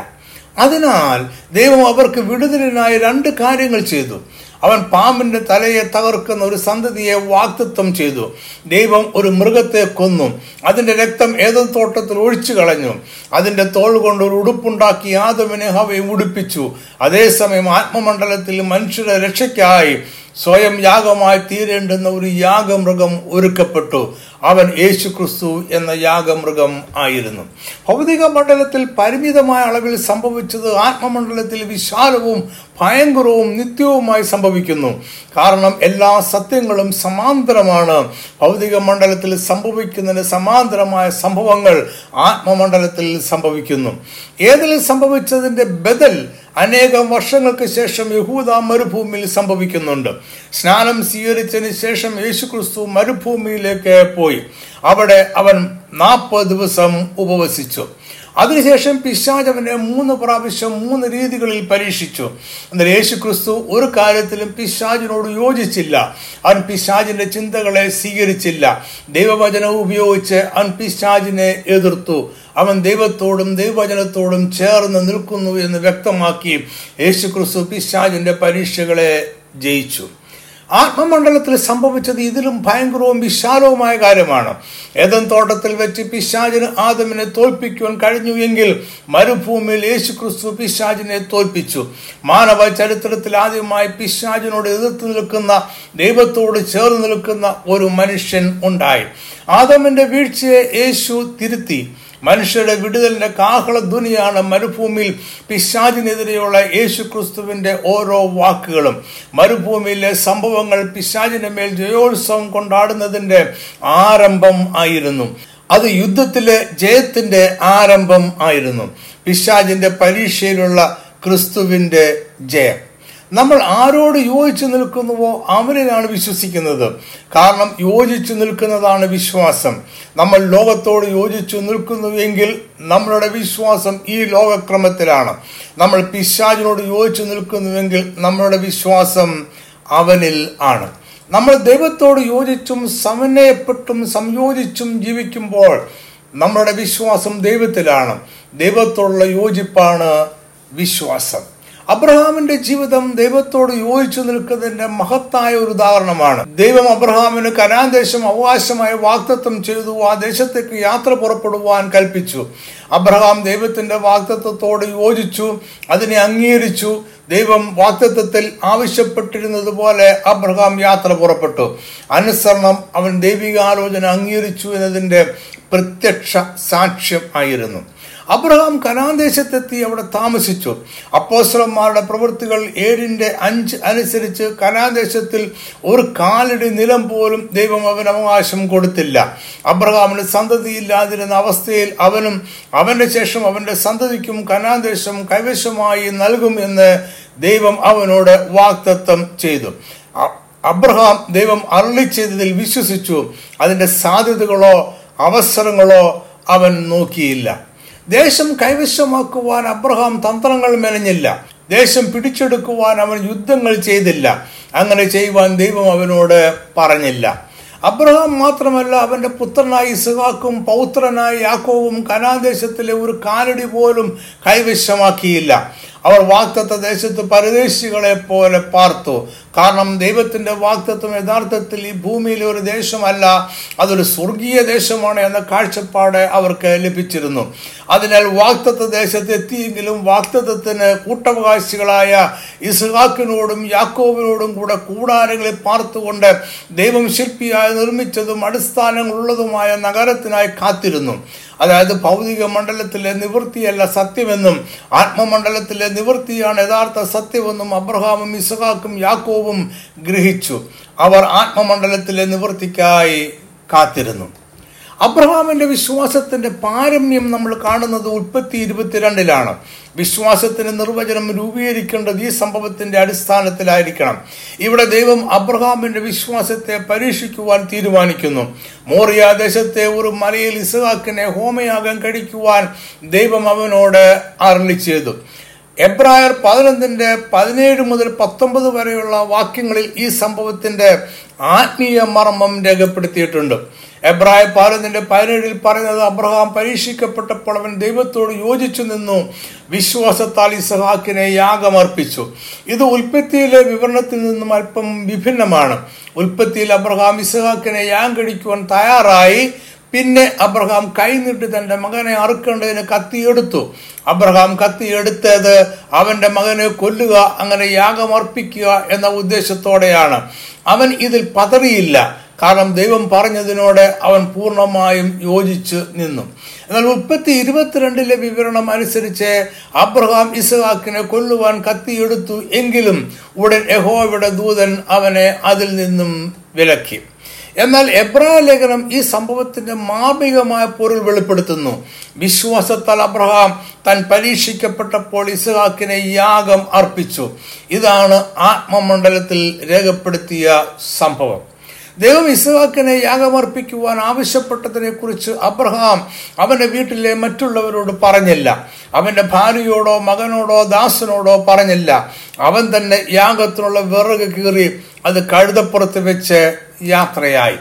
അതിനാൽ ദൈവം അവർക്ക് വിടുതലിനായി രണ്ട് കാര്യങ്ങൾ ചെയ്തു അവൻ പാമ്പിന്റെ തലയെ തകർക്കുന്ന ഒരു സന്തതിയെ വാക്തത്വം ചെയ്തു ദൈവം ഒരു മൃഗത്തെ കൊന്നു അതിന്റെ രക്തം ഏതോ തോട്ടത്തിൽ ഒഴിച്ചു കളഞ്ഞു അതിന്റെ തോൾ കൊണ്ട് ഒരു ഉടുപ്പുണ്ടാക്കി ആദമിനെ ഹവയെ ഉടുപ്പിച്ചു അതേസമയം ആത്മമണ്ഡലത്തിൽ മനുഷ്യരുടെ രക്ഷയ്ക്കായി സ്വയം യാഗമായി തീരേണ്ടുന്ന ഒരു യാഗമൃഗം ഒരുക്കപ്പെട്ടു അവൻ യേശു ക്രിസ്തു എന്ന യാഗമൃഗം ആയിരുന്നു ഭൗതിക മണ്ഡലത്തിൽ പരിമിതമായ അളവിൽ സംഭവിച്ചത് ആത്മമണ്ഡലത്തിൽ വിശാലവും ഭയങ്കരവും നിത്യവുമായി സംഭവിക്കുന്നു കാരണം എല്ലാ സത്യങ്ങളും സമാന്തരമാണ് ഭൗതിക മണ്ഡലത്തിൽ സംഭവിക്കുന്നതിന് സമാന്തരമായ സംഭവങ്ങൾ ആത്മമണ്ഡലത്തിൽ സംഭവിക്കുന്നു ഏതിൽ സംഭവിച്ചതിന്റെ ബദൽ അനേകം വർഷങ്ങൾക്ക് ശേഷം യഹൂദ മരുഭൂമിയിൽ സംഭവിക്കുന്നുണ്ട് സ്നാനം സ്വീകരിച്ചതിന് ശേഷം യേശുക്രിസ്തു മരുഭൂമിയിലേക്ക് പോയി അവിടെ അവൻ നാൽപ്പത് ദിവസം ഉപവസിച്ചു അതിനുശേഷം പിശാജ് അവനെ മൂന്ന് പ്രാവശ്യം മൂന്ന് രീതികളിൽ പരീക്ഷിച്ചു എന്നാൽ യേശു ക്രിസ്തു ഒരു കാര്യത്തിലും പിശാജിനോട് യോജിച്ചില്ല അവൻ പിശാജിന്റെ ചിന്തകളെ സ്വീകരിച്ചില്ല ദൈവവചനം ഉപയോഗിച്ച് അവൻ പിശാജിനെ എതിർത്തു അവൻ ദൈവത്തോടും ദൈവവചനത്തോടും ചേർന്ന് നിൽക്കുന്നു എന്ന് വ്യക്തമാക്കി യേശു ക്രിസ്തു പിശാജിന്റെ പരീക്ഷകളെ ജയിച്ചു ആത്മമണ്ഡലത്തിൽ സംഭവിച്ചത് ഇതിലും ഭയങ്കരവും വിശാലവുമായ കാര്യമാണ് ഏതൻ തോട്ടത്തിൽ വെച്ച് പിശാചിന് ആദമിനെ തോൽപ്പിക്കുവാൻ കഴിഞ്ഞു എങ്കിൽ മരുഭൂമിയിൽ യേശു ക്രിസ്തു പിശാചിനെ തോൽപ്പിച്ചു മാനവ ചരിത്രത്തിൽ ആദ്യമായി പിശാചിനോട് എതിർത്ത് നിൽക്കുന്ന ദൈവത്തോട് ചേർന്ന് നിൽക്കുന്ന ഒരു മനുഷ്യൻ ഉണ്ടായി ആദമിന്റെ വീഴ്ചയെ യേശു തിരുത്തി മനുഷ്യരുടെ വിടുതലിന്റെ കാഹള ധ്വനിയാണ് മരുഭൂമിയിൽ പിശാചിനെതിരെയുള്ള യേശു ക്രിസ്തുവിന്റെ ഓരോ വാക്കുകളും മരുഭൂമിയിലെ സംഭവങ്ങൾ പിശാചിന്റെ മേൽ ജയോത്സവം കൊണ്ടാടുന്നതിന്റെ ആരംഭം ആയിരുന്നു അത് യുദ്ധത്തിലെ ജയത്തിന്റെ ആരംഭം ആയിരുന്നു പിശാചിന്റെ പരീക്ഷയിലുള്ള ക്രിസ്തുവിന്റെ ജയം നമ്മൾ ആരോട് യോജിച്ചു നിൽക്കുന്നുവോ അവനിലാണ് വിശ്വസിക്കുന്നത് കാരണം യോജിച്ചു നിൽക്കുന്നതാണ് വിശ്വാസം നമ്മൾ ലോകത്തോട് യോജിച്ചു നിൽക്കുന്നുവെങ്കിൽ നമ്മളുടെ വിശ്വാസം ഈ ലോകക്രമത്തിലാണ് നമ്മൾ പിശാചിനോട് യോജിച്ചു നിൽക്കുന്നുവെങ്കിൽ നമ്മളുടെ വിശ്വാസം അവനിൽ ആണ് നമ്മൾ ദൈവത്തോട് യോജിച്ചും സമന്വയപ്പെട്ടും സംയോജിച്ചും ജീവിക്കുമ്പോൾ നമ്മളുടെ വിശ്വാസം ദൈവത്തിലാണ് ദൈവത്തോടുള്ള യോജിപ്പാണ് വിശ്വാസം അബ്രഹാമിന്റെ ജീവിതം ദൈവത്തോട് യോജിച്ചു നിൽക്കുന്നതിന്റെ മഹത്തായ ഒരു ഉദാഹരണമാണ് ദൈവം അബ്രഹാമിന് കനാൻ ദേശം അവകാശമായി വാക്തത്വം ചെയ്തു ആ ദേശത്തേക്ക് യാത്ര പുറപ്പെടുവാൻ കൽപ്പിച്ചു അബ്രഹാം ദൈവത്തിന്റെ വാക്തത്വത്തോട് യോജിച്ചു അതിനെ അംഗീകരിച്ചു ദൈവം വാക്തത്വത്തിൽ ആവശ്യപ്പെട്ടിരുന്നത് പോലെ അബ്രഹാം യാത്ര പുറപ്പെട്ടു അനുസരണം അവൻ ദൈവികാലോചന അംഗീകരിച്ചു എന്നതിന്റെ പ്രത്യക്ഷ സാക്ഷ്യം ആയിരുന്നു അബ്രഹാം കനാദേശത്തെത്തി അവിടെ താമസിച്ചു അപ്പോസ്ലന്മാരുടെ പ്രവൃത്തികൾ ഏഴിന്റെ അഞ്ച് അനുസരിച്ച് കനാദേശത്തിൽ ഒരു കാലടി നിലം പോലും ദൈവം അവന് അവകാശം കൊടുത്തില്ല അബ്രഹാമിന് സന്തതിയില്ലാതിരുന്ന അവസ്ഥയിൽ അവനും അവന്റെ ശേഷം അവന്റെ സന്തതിക്കും കനാദേശം കൈവശമായി നൽകും എന്ന് ദൈവം അവനോട് വാക്തത്വം ചെയ്തു അബ്രഹാം ദൈവം അരളി ചെയ്തതിൽ വിശ്വസിച്ചു അതിന്റെ സാധ്യതകളോ അവസരങ്ങളോ അവൻ നോക്കിയില്ല ദേശം കൈവശമാക്കുവാൻ അബ്രഹാം തന്ത്രങ്ങൾ മെനഞ്ഞില്ല ദേശം പിടിച്ചെടുക്കുവാൻ അവൻ യുദ്ധങ്ങൾ ചെയ്തില്ല അങ്ങനെ ചെയ്യുവാൻ ദൈവം അവനോട് പറഞ്ഞില്ല അബ്രഹാം മാത്രമല്ല അവന്റെ പുത്രനായി ഇസുഹാക്കും പൗത്രനായി യാക്കോവും കനാദേശത്തിലെ ഒരു കാലടി പോലും കൈവശമാക്കിയില്ല അവർ വാക്തത്വ ദേശത്ത് പരദേശികളെ പോലെ പാർത്തു കാരണം ദൈവത്തിന്റെ വാക്തത്വം യഥാർത്ഥത്തിൽ ഈ ഭൂമിയിലെ ഒരു ദേശമല്ല അതൊരു സ്വർഗീയ ദേശമാണ് എന്ന കാഴ്ചപ്പാട് അവർക്ക് ലഭിച്ചിരുന്നു അതിനാൽ വാക്തത്വ ദേശത്ത് എത്തിയെങ്കിലും വാക്തത്വത്തിന് കൂട്ടവകാശികളായ ഇസ്ഹാക്കിനോടും യാക്കോബിനോടും കൂടെ കൂടാരങ്ങളിൽ പാർത്തുകൊണ്ട് ദൈവം ശില്പിയായി നിർമ്മിച്ചതും അടിസ്ഥാനങ്ങളുള്ളതുമായ നഗരത്തിനായി കാത്തിരുന്നു അതായത് ഭൗതിക മണ്ഡലത്തിലെ നിവൃത്തിയല്ല സത്യമെന്നും ആത്മമണ്ഡലത്തിലെ നിവൃത്തിയാണ് യഥാർത്ഥ സത്യമെന്നും അബ്രഹാമും ഇസഹാക്കും യാക്കോവും ഗ്രഹിച്ചു അവർ ആത്മമണ്ഡലത്തിലെ നിവൃത്തിക്കായി കാത്തിരുന്നു അബ്രഹാമിന്റെ വിശ്വാസത്തിന്റെ പാരമ്യം നമ്മൾ കാണുന്നത് ഉൽപ്പത്തി ഇരുപത്തിരണ്ടിലാണ് വിശ്വാസത്തിന്റെ നിർവചനം രൂപീകരിക്കേണ്ടത് ഈ സംഭവത്തിന്റെ അടിസ്ഥാനത്തിലായിരിക്കണം ഇവിടെ ദൈവം അബ്രഹാമിന്റെ വിശ്വാസത്തെ പരീക്ഷിക്കുവാൻ തീരുമാനിക്കുന്നു മോറിയ ദേശത്തെ ഒരു മലയിൽ ഇസഹാക്കിനെ ഹോമയാഗം കഴിക്കുവാൻ ദൈവം അവനോട് അരളി ചെയ്തു എബ്രായർ പതിനൊന്നിന്റെ പതിനേഴ് മുതൽ പത്തൊമ്പത് വരെയുള്ള വാക്യങ്ങളിൽ ഈ സംഭവത്തിന്റെ ആത്മീയ മർമ്മം രേഖപ്പെടുത്തിയിട്ടുണ്ട് എബ്രായ പതിനൊന്നിന്റെ പതിനേഴിൽ പറയുന്നത് അബ്രഹാം പരീക്ഷിക്കപ്പെട്ടപ്പോൾ അവൻ ദൈവത്തോട് യോജിച്ചു നിന്നു വിശ്വാസത്താൽ ഇസഹാക്കിനെ യാഗമർപ്പിച്ചു ഇത് ഉൽപ്പത്തിയിലെ വിവരണത്തിൽ നിന്നും അല്പം വിഭിന്നമാണ് ഉൽപ്പത്തിയിൽ അബ്രഹാം ഇസഹാക്കിനെ യാഗം കഴിക്കുവാൻ തയ്യാറായി പിന്നെ അബ്രഹാം കൈനീട്ടി തന്റെ മകനെ അറുക്കേണ്ടതിന് കത്തിയെടുത്തു അബ്രഹാം കത്തിയെടുത്തത് അവന്റെ മകനെ കൊല്ലുക അങ്ങനെ യാഗമർപ്പിക്കുക എന്ന ഉദ്ദേശത്തോടെയാണ് അവൻ ഇതിൽ പതറിയില്ല കാരണം ദൈവം പറഞ്ഞതിനോട് അവൻ പൂർണ്ണമായും യോജിച്ച് നിന്നു എന്നാൽ ഉൽപ്പത്തി ഇരുപത്തിരണ്ടിലെ വിവരണം അനുസരിച്ച് അബ്രഹാം ഇസഹാക്കിനെ കൊല്ലുവാൻ കത്തിയെടുത്തു എങ്കിലും ഉടൻ യഹോവയുടെ ദൂതൻ അവനെ അതിൽ നിന്നും വിലക്കി എന്നാൽ എബ്രായ ലേഖനം ഈ സംഭവത്തിന്റെ മാർമികമായ പൊരുൾ വെളിപ്പെടുത്തുന്നു വിശ്വാസത്താൽ അബ്രഹാം താൻ പരീക്ഷിക്കപ്പെട്ടപ്പോൾ ഇസ്ഹാക്കിനെ യാഗം അർപ്പിച്ചു ഇതാണ് ആത്മമണ്ഡലത്തിൽ രേഖപ്പെടുത്തിയ സംഭവം ദൈവം ഇസ്ഹാക്കിനെ യാഗമർപ്പിക്കുവാൻ ആവശ്യപ്പെട്ടതിനെ കുറിച്ച് അബ്രഹാം അവന്റെ വീട്ടിലെ മറ്റുള്ളവരോട് പറഞ്ഞില്ല അവന്റെ ഭാര്യയോടോ മകനോടോ ദാസനോടോ പറഞ്ഞില്ല അവൻ തന്നെ യാഗത്തിനുള്ള വിറക് കീറി അത് കഴുതപ്പുറത്ത് വെച്ച് യാത്രയായി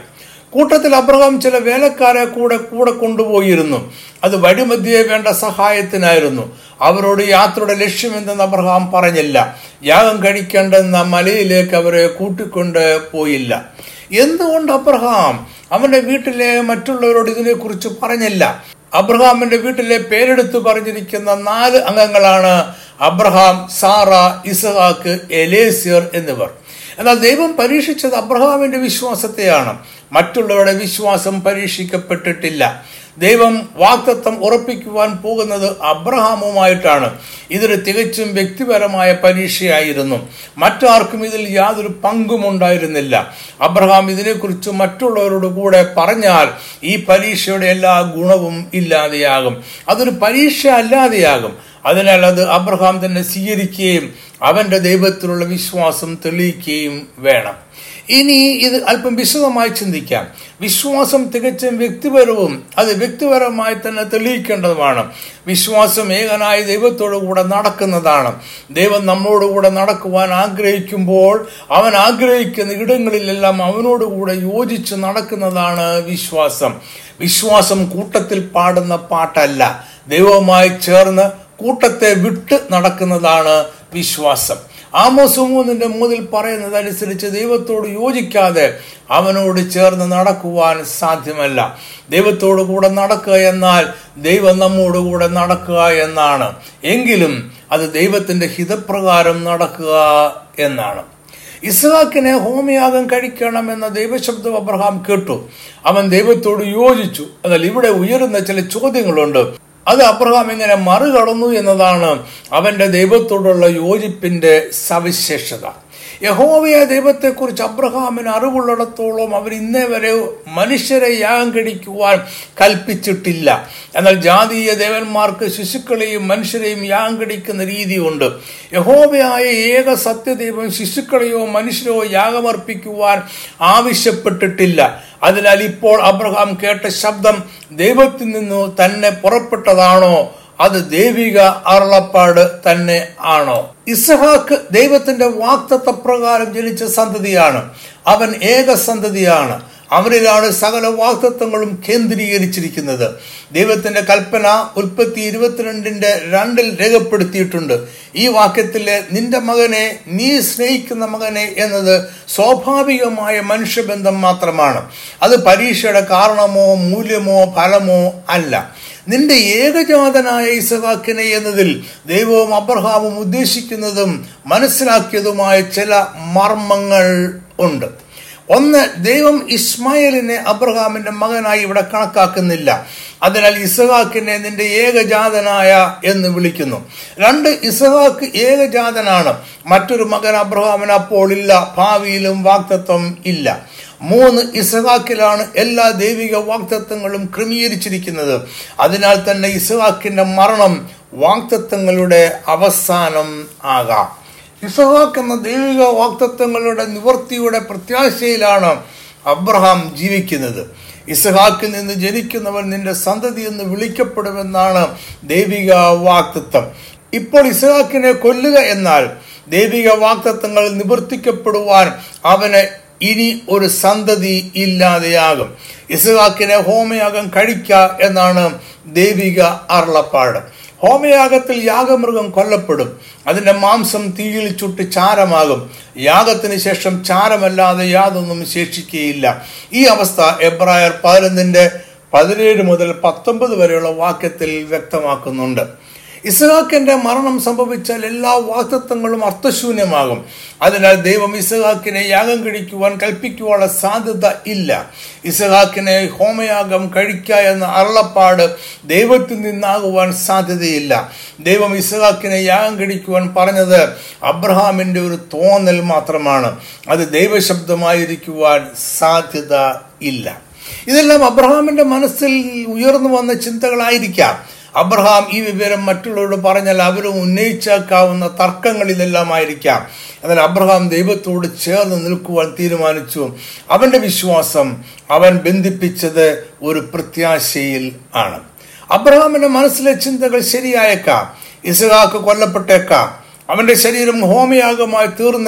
കൂട്ടത്തിൽ അബ്രഹാം ചില വേലക്കാരെ കൂടെ കൂടെ കൊണ്ടുപോയിരുന്നു അത് വഴിമധ്യേ വേണ്ട സഹായത്തിനായിരുന്നു അവരോട് യാത്രയുടെ ലക്ഷ്യമെന്തെന്ന് അബ്രഹാം പറഞ്ഞില്ല യാഗം കഴിക്കേണ്ടെന്ന മലയിലേക്ക് അവരെ കൂട്ടിക്കൊണ്ട് പോയില്ല എന്തുകൊണ്ട് അബ്രഹാം അവന്റെ വീട്ടിലെ മറ്റുള്ളവരോട് ഇതിനെക്കുറിച്ച് പറഞ്ഞില്ല അബ്രഹാമിന്റെ വീട്ടിലെ പേരെടുത്ത് പറഞ്ഞിരിക്കുന്ന നാല് അംഗങ്ങളാണ് അബ്രഹാം സാറ ഇസഹാക്ക് എലേസിയർ എന്നിവർ എന്നാൽ ദൈവം പരീക്ഷിച്ചത് അബ്രഹാമിന്റെ വിശ്വാസത്തെയാണ് മറ്റുള്ളവരുടെ വിശ്വാസം പരീക്ഷിക്കപ്പെട്ടിട്ടില്ല ദൈവം വാക്തത്വം ഉറപ്പിക്കുവാൻ പോകുന്നത് അബ്രഹാമുമായിട്ടാണ് ഇതൊരു തികച്ചും വ്യക്തിപരമായ പരീക്ഷയായിരുന്നു മറ്റാർക്കും ഇതിൽ യാതൊരു പങ്കുമുണ്ടായിരുന്നില്ല അബ്രഹാം ഇതിനെക്കുറിച്ച് മറ്റുള്ളവരോട് കൂടെ പറഞ്ഞാൽ ഈ പരീക്ഷയുടെ എല്ലാ ഗുണവും ഇല്ലാതെയാകും അതൊരു പരീക്ഷ അല്ലാതെയാകും അതിനാൽ അത് അബ്രഹാം തന്നെ സ്വീകരിക്കുകയും അവന്റെ ദൈവത്തിലുള്ള വിശ്വാസം തെളിയിക്കുകയും വേണം ഇനി ഇത് അല്പം വിശദമായി ചിന്തിക്കാം വിശ്വാസം തികച്ചും വ്യക്തിപരവും അത് വ്യക്തിപരമായി തന്നെ തെളിയിക്കേണ്ടതുമാണ് വിശ്വാസം ഏകനായ ദൈവത്തോടു കൂടെ നടക്കുന്നതാണ് ദൈവം നമ്മോടുകൂടെ നടക്കുവാൻ ആഗ്രഹിക്കുമ്പോൾ അവൻ ആഗ്രഹിക്കുന്ന ഇടങ്ങളിലെല്ലാം അവനോടുകൂടെ യോജിച്ച് നടക്കുന്നതാണ് വിശ്വാസം വിശ്വാസം കൂട്ടത്തിൽ പാടുന്ന പാട്ടല്ല ദൈവവുമായി ചേർന്ന് കൂട്ടത്തെ വിട്ട് നടക്കുന്നതാണ് വിശ്വാസം ആമോസ് മൂന്നിന്റെ മൂന്നിൽ പറയുന്നത് അനുസരിച്ച് ദൈവത്തോട് യോജിക്കാതെ അവനോട് ചേർന്ന് നടക്കുവാൻ സാധ്യമല്ല ദൈവത്തോടു കൂടെ നടക്കുക എന്നാൽ ദൈവം നമ്മോട് കൂടെ നടക്കുക എന്നാണ് എങ്കിലും അത് ദൈവത്തിന്റെ ഹിതപ്രകാരം നടക്കുക എന്നാണ് ഇസ്ഹാക്കിനെ ഹോമയാഗം കഴിക്കണമെന്ന ദൈവശബ്ദം അബ്രഹാം കേട്ടു അവൻ ദൈവത്തോട് യോജിച്ചു എന്നാൽ ഇവിടെ ഉയരുന്ന ചില ചോദ്യങ്ങളുണ്ട് അത് അബ്രഹാം ഇങ്ങനെ മറികടന്നു എന്നതാണ് അവന്റെ ദൈവത്തോടുള്ള യോജിപ്പിന്റെ സവിശേഷത യഹോവയ ദൈവത്തെക്കുറിച്ച് അബ്രഹാമിന് അറിവുള്ളിടത്തോളം അവർ ഇന്നേ വരെ മനുഷ്യരെ യാഗം കഴിക്കുവാൻ കൽപ്പിച്ചിട്ടില്ല എന്നാൽ ജാതീയ ദേവന്മാർക്ക് ശിശുക്കളെയും മനുഷ്യരെയും യാഗം കഴിക്കുന്ന രീതിയുണ്ട് യഹോവയായ ഏക സത്യദൈവം ശിശുക്കളെയോ മനുഷ്യരോ യാഗമർപ്പിക്കുവാൻ ആവശ്യപ്പെട്ടിട്ടില്ല അതിനാൽ ഇപ്പോൾ അബ്രഹാം കേട്ട ശബ്ദം ദൈവത്തിൽ നിന്നു തന്നെ പുറപ്പെട്ടതാണോ അത് ദൈവിക അരുളപ്പാട് തന്നെ ആണോ ഇസഹാക്ക് ദൈവത്തിന്റെ വാക്തത്വ പ്രകാരം ജനിച്ച സന്തതിയാണ് അവൻ ഏക സന്തതിയാണ് അവരിലാണ് സകല വാക്തത്വങ്ങളും കേന്ദ്രീകരിച്ചിരിക്കുന്നത് ദൈവത്തിന്റെ കൽപ്പന ഉൽപ്പത്തി ഇരുപത്തിരണ്ടിന്റെ രണ്ടിൽ രേഖപ്പെടുത്തിയിട്ടുണ്ട് ഈ വാക്യത്തിലെ നിന്റെ മകനെ നീ സ്നേഹിക്കുന്ന മകനെ എന്നത് സ്വാഭാവികമായ മനുഷ്യബന്ധം മാത്രമാണ് അത് പരീക്ഷയുടെ കാരണമോ മൂല്യമോ ഫലമോ അല്ല നിന്റെ ഏകജാതനായ ഇസഹാക്കിനെ എന്നതിൽ ദൈവവും അബ്രഹാമും ഉദ്ദേശിക്കുന്നതും മനസ്സിലാക്കിയതുമായ ചില മർമ്മങ്ങൾ ഉണ്ട് ഒന്ന് ദൈവം ഇസ്മായിലിനെ അബ്രഹാമിന്റെ മകനായി ഇവിടെ കണക്കാക്കുന്നില്ല അതിനാൽ ഇസഹാക്കിനെ നിന്റെ ഏകജാതനായ എന്ന് വിളിക്കുന്നു രണ്ട് ഇസഹാക്ക് ഏകജാതനാണ് മറ്റൊരു മകൻ അബ്രഹാമിന് അപ്പോൾ ഇല്ല ഭാവിയിലും വാക്തത്വം ഇല്ല മൂന്ന് ഇസഹാക്കിലാണ് എല്ലാ ദൈവിക വാക്തത്വങ്ങളും ക്രമീകരിച്ചിരിക്കുന്നത് അതിനാൽ തന്നെ ഇസഹാക്കിന്റെ മരണം വാക്തത്വങ്ങളുടെ അവസാനം ആകാം ഇസഹാക്ക് എന്ന ദൈവിക വാക്തത്വങ്ങളുടെ നിവൃത്തിയുടെ പ്രത്യാശയിലാണ് അബ്രഹാം ജീവിക്കുന്നത് ഇസഹാക്കിൽ നിന്ന് ജനിക്കുന്നവൻ നിന്റെ സന്തതി എന്ന് വിളിക്കപ്പെടുമെന്നാണ് ദൈവിക വാക്തത്വം ഇപ്പോൾ ഇസഹാക്കിനെ കൊല്ലുക എന്നാൽ ദൈവിക വാക്തത്വങ്ങൾ നിവർത്തിക്കപ്പെടുവാൻ അവന് ഇനി ഒരു സന്തതി ഇല്ലാതെയാകും ഇസഹാക്കിനെ ഹോമയാഗം കഴിക്ക എന്നാണ് ദൈവിക അരുളപ്പാട് ഹോമയാഗത്തിൽ യാഗമൃഗം കൊല്ലപ്പെടും അതിന്റെ മാംസം തീയിൽ ചുട്ട് ചാരമാകും യാഗത്തിന് ശേഷം ചാരമല്ലാതെ യാതൊന്നും ശേഷിക്കുകയില്ല ഈ അവസ്ഥ എബ്രായർ പതിനൊന്നിന്റെ പതിനേഴ് മുതൽ പത്തൊമ്പത് വരെയുള്ള വാക്യത്തിൽ വ്യക്തമാക്കുന്നുണ്ട് ഇസഹാക്കിന്റെ മരണം സംഭവിച്ചാൽ എല്ലാ വാക്തത്വങ്ങളും അർത്ഥശൂന്യമാകും അതിനാൽ ദൈവം ഇസഹാക്കിനെ യാഗം കഴിക്കുവാൻ കൽപ്പിക്കുവാനുള്ള സാധ്യത ഇല്ല ഇസഹാക്കിനെ ഹോമയാഗം കഴിക്ക എന്ന അരുളപ്പാട് ദൈവത്തിൽ നിന്നാകുവാൻ സാധ്യതയില്ല ദൈവം ഇസഹാക്കിനെ യാഗം കഴിക്കുവാൻ പറഞ്ഞത് അബ്രഹാമിന്റെ ഒരു തോന്നൽ മാത്രമാണ് അത് ദൈവശബ്ദമായിരിക്കുവാൻ സാധ്യത ഇല്ല ഇതെല്ലാം അബ്രഹാമിന്റെ മനസ്സിൽ ഉയർന്നു വന്ന ചിന്തകളായിരിക്കാം അബ്രഹാം ഈ വിവരം മറ്റുള്ളവരോട് പറഞ്ഞാൽ അവരും ഉന്നയിച്ചേക്കാവുന്ന തർക്കങ്ങൾ ഇതെല്ലാമായിരിക്കാം എന്നാൽ അബ്രഹാം ദൈവത്തോട് ചേർന്ന് നിൽക്കുവാൻ തീരുമാനിച്ചു അവന്റെ വിശ്വാസം അവൻ ബന്ധിപ്പിച്ചത് ഒരു പ്രത്യാശയിൽ ആണ് അബ്രഹാമിന്റെ മനസ്സിലെ ചിന്തകൾ ശരിയായേക്കാം ഇസഹാക്ക് കൊല്ലപ്പെട്ടേക്കാം അവന്റെ ശരീരം ഹോമയാഗമായി തീർന്ന്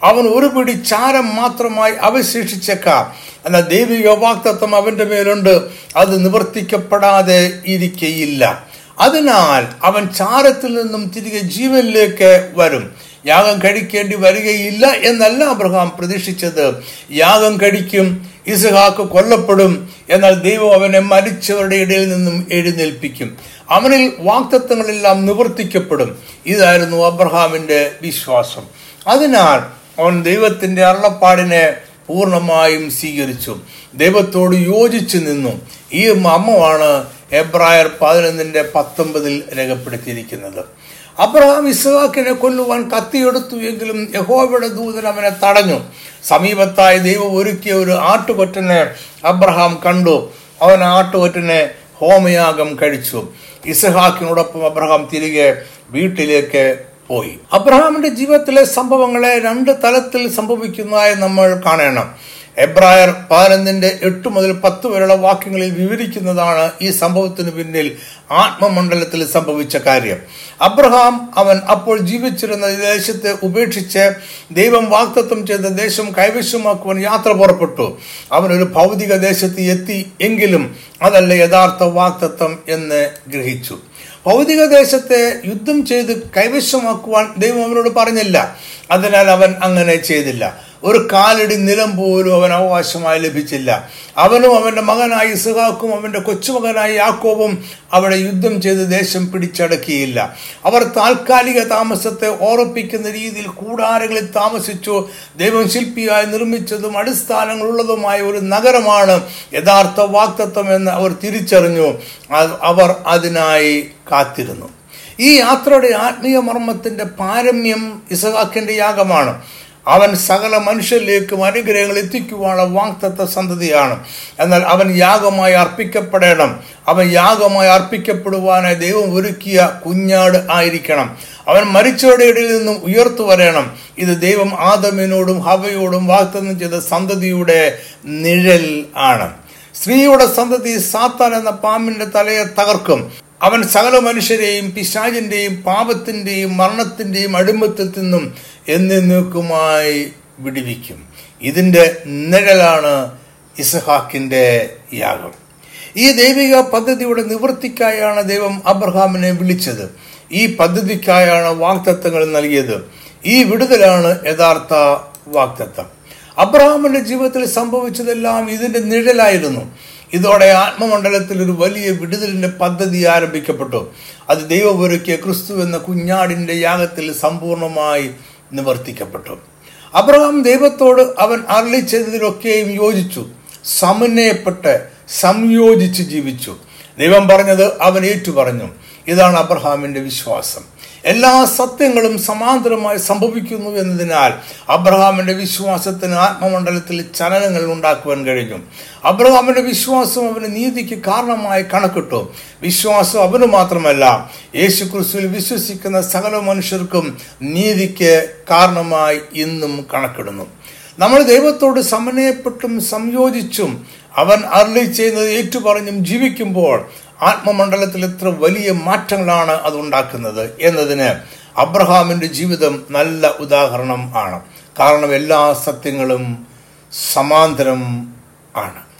അവൻ ഒരു പിടി ചാരം മാത്രമായി അവശേഷിച്ചേക്കാം എന്നാൽ ദൈവിക വാക്തത്വം അവന്റെ മേലുണ്ട് അത് നിവർത്തിക്കപ്പെടാതെ ഇരിക്കയില്ല അതിനാൽ അവൻ ചാരത്തിൽ നിന്നും തിരികെ ജീവനിലേക്ക് വരും യാഗം കഴിക്കേണ്ടി വരികയില്ല എന്നല്ല അബ്രഹാം പ്രതീക്ഷിച്ചത് യാഗം കഴിക്കും ഇസഹാക്ക് കൊല്ലപ്പെടും എന്നാൽ ദൈവം അവനെ മരിച്ചവരുടെ ഇടയിൽ നിന്നും എഴുന്നേൽപ്പിക്കും അവനിൽ വാക്തത്വങ്ങളെല്ലാം നിവർത്തിക്കപ്പെടും ഇതായിരുന്നു അബ്രഹാമിന്റെ വിശ്വാസം അതിനാൽ അവൻ ദൈവത്തിന്റെ അരുളപ്പാടിനെ പൂർണ്ണമായും സ്വീകരിച്ചു ദൈവത്തോട് യോജിച്ചു നിന്നു ഈ മർമ്മമാണ് എബ്രായർ പതിനൊന്നിന്റെ പത്തൊമ്പതിൽ രേഖപ്പെടുത്തിയിരിക്കുന്നത് അബ്രഹാം ഇസ്ഹാക്കിനെ കൊല്ലുവാൻ കത്തിയെടുത്തു എങ്കിലും യഹോവയുടെ ദൂതൻ അവനെ തടഞ്ഞു സമീപത്തായി ദൈവം ഒരുക്കിയ ഒരു ആട്ടുകൊറ്റനെ അബ്രഹാം കണ്ടു അവൻ ആട്ടുകൊറ്റനെ ഹോമയാഗം കഴിച്ചു ഇസഹാക്കിനോടൊപ്പം അബ്രഹാം തിരികെ വീട്ടിലേക്ക് പോയി അബ്രഹാമിന്റെ ജീവിതത്തിലെ സംഭവങ്ങളെ രണ്ട് തലത്തിൽ സംഭവിക്കുന്നതായി നമ്മൾ കാണണം എബ്രായർ പതിനൊന്നിന്റെ എട്ട് മുതൽ പത്ത് വരെയുള്ള വാക്യങ്ങളിൽ വിവരിക്കുന്നതാണ് ഈ സംഭവത്തിന് പിന്നിൽ ആത്മമണ്ഡലത്തിൽ സംഭവിച്ച കാര്യം അബ്രഹാം അവൻ അപ്പോൾ ജീവിച്ചിരുന്ന ദേശത്തെ ഉപേക്ഷിച്ച് ദൈവം വാക്തത്വം ചെയ്ത ദേശം കൈവശമാക്കുവാൻ യാത്ര പുറപ്പെട്ടു അവൻ ഒരു ഭൗതിക ദേശത്ത് എത്തി എങ്കിലും അതല്ല യഥാർത്ഥ വാക്തത്വം എന്ന് ഗ്രഹിച്ചു ഭൗതിക ദേശത്തെ യുദ്ധം ചെയ്ത് കൈവശമാക്കുവാൻ ദൈവം അവനോട് പറഞ്ഞില്ല അതിനാൽ അവൻ അങ്ങനെ ചെയ്തില്ല ഒരു കാലടി നിലം പോലും അവൻ അവകാശമായി ലഭിച്ചില്ല അവനും അവന്റെ മകനായി ഇസുഹാക്കും അവന്റെ കൊച്ചുമകനായി യാക്കോബും അവിടെ യുദ്ധം ചെയ്ത് ദേശം പിടിച്ചടക്കിയില്ല അവർ താൽക്കാലിക താമസത്തെ ഓർപ്പിക്കുന്ന രീതിയിൽ കൂടാരങ്ങളിൽ താമസിച്ചു ദൈവം ശില്പിയായി നിർമ്മിച്ചതും അടിസ്ഥാനങ്ങളുള്ളതുമായ ഒരു നഗരമാണ് യഥാർത്ഥ വാക്തത്വം എന്ന് അവർ തിരിച്ചറിഞ്ഞു അവർ അതിനായി കാത്തിരുന്നു ഈ യാത്രയുടെ ആത്മീയ മർമ്മത്തിന്റെ പാരമ്യം ഇസഹാക്കിന്റെ യാഗമാണ് അവൻ സകല മനുഷ്യരിലേക്കും അനുഗ്രഹങ്ങൾ എത്തിക്കുവാനുള്ള വാക്തത്വ സന്തതിയാണ് എന്നാൽ അവൻ യാഗമായി അർപ്പിക്കപ്പെടണം അവൻ യാഗമായി അർപ്പിക്കപ്പെടുവാനായി ദൈവം ഒരുക്കിയ കുഞ്ഞാട് ആയിരിക്കണം അവൻ മരിച്ചവരുടെ ഇടയിൽ നിന്നും ഉയർത്തു വരണം ഇത് ദൈവം ആദമിനോടും ഹവയോടും വാഗ്ദത്തം ചെയ്ത സന്തതിയുടെ നിഴൽ ആണ് സ്ത്രീയുടെ സന്തതി സാത്താൻ എന്ന പാമ്പിന്റെ തലയെ തകർക്കും അവൻ സകല മനുഷ്യരെയും പിശാചിന്റെയും പാപത്തിന്റെയും മരണത്തിന്റെയും അടിമത്തിൽ നിന്നും എന്നേക്കുമായി വിടുവിക്കും ഇതിന്റെ നിഴലാണ് ഇസഹാക്കിന്റെ യാഗം ഈ ദൈവിക പദ്ധതിയുടെ നിവൃത്തിക്കായാണ് ദൈവം അബ്രഹാമിനെ വിളിച്ചത് ഈ പദ്ധതിക്കായാണ് വാക്തത്വങ്ങൾ നൽകിയത് ഈ വിടുതലാണ് യഥാർത്ഥ വാക്തത്വം അബ്രഹാമിന്റെ ജീവിതത്തിൽ സംഭവിച്ചതെല്ലാം ഇതിന്റെ നിഴലായിരുന്നു ഇതോടെ ആത്മമണ്ഡലത്തിൽ ഒരു വലിയ വിടുതലിന്റെ പദ്ധതി ആരംഭിക്കപ്പെട്ടു അത് ദൈവപൊരുക്കിയ ക്രിസ്തു എന്ന കുഞ്ഞാടിന്റെ യാഗത്തിൽ സമ്പൂർണമായി നിവർത്തിക്കപ്പെട്ടു അബ്രഹാം ദൈവത്തോട് അവൻ അരളി ചെയ്തതിലൊക്കെയും യോജിച്ചു സമന്വയപ്പെട്ട് സംയോജിച്ച് ജീവിച്ചു ദൈവം പറഞ്ഞത് അവൻ ഏറ്റുപറഞ്ഞു ഇതാണ് അബ്രഹാമിന്റെ വിശ്വാസം എല്ലാ സത്യങ്ങളും സമാന്തരമായി സംഭവിക്കുന്നു എന്നതിനാൽ അബ്രഹാമിന്റെ വിശ്വാസത്തിന് ആത്മമണ്ഡലത്തിൽ ചലനങ്ങൾ ഉണ്ടാക്കുവാൻ കഴിഞ്ഞു അബ്രഹാമിന്റെ വിശ്വാസം അവന് നീതിക്ക് കാരണമായി കണക്കിട്ടു വിശ്വാസം അവന് മാത്രമല്ല യേശു ക്രിസ്തുവിൽ വിശ്വസിക്കുന്ന സകല മനുഷ്യർക്കും നീതിക്ക് കാരണമായി ഇന്നും കണക്കിടുന്നു നമ്മൾ ദൈവത്തോട് സമന്വയപ്പെട്ടും സംയോജിച്ചും അവൻ അർലി ചെയ്യുന്നത് ഏറ്റുപറഞ്ഞും ജീവിക്കുമ്പോൾ ആത്മമണ്ഡലത്തിൽ എത്ര വലിയ മാറ്റങ്ങളാണ് അത് ഉണ്ടാക്കുന്നത് എന്നതിന് അബ്രഹാമിന്റെ ജീവിതം നല്ല ഉദാഹരണം ആണ് കാരണം എല്ലാ സത്യങ്ങളും സമാന്തരം ആണ്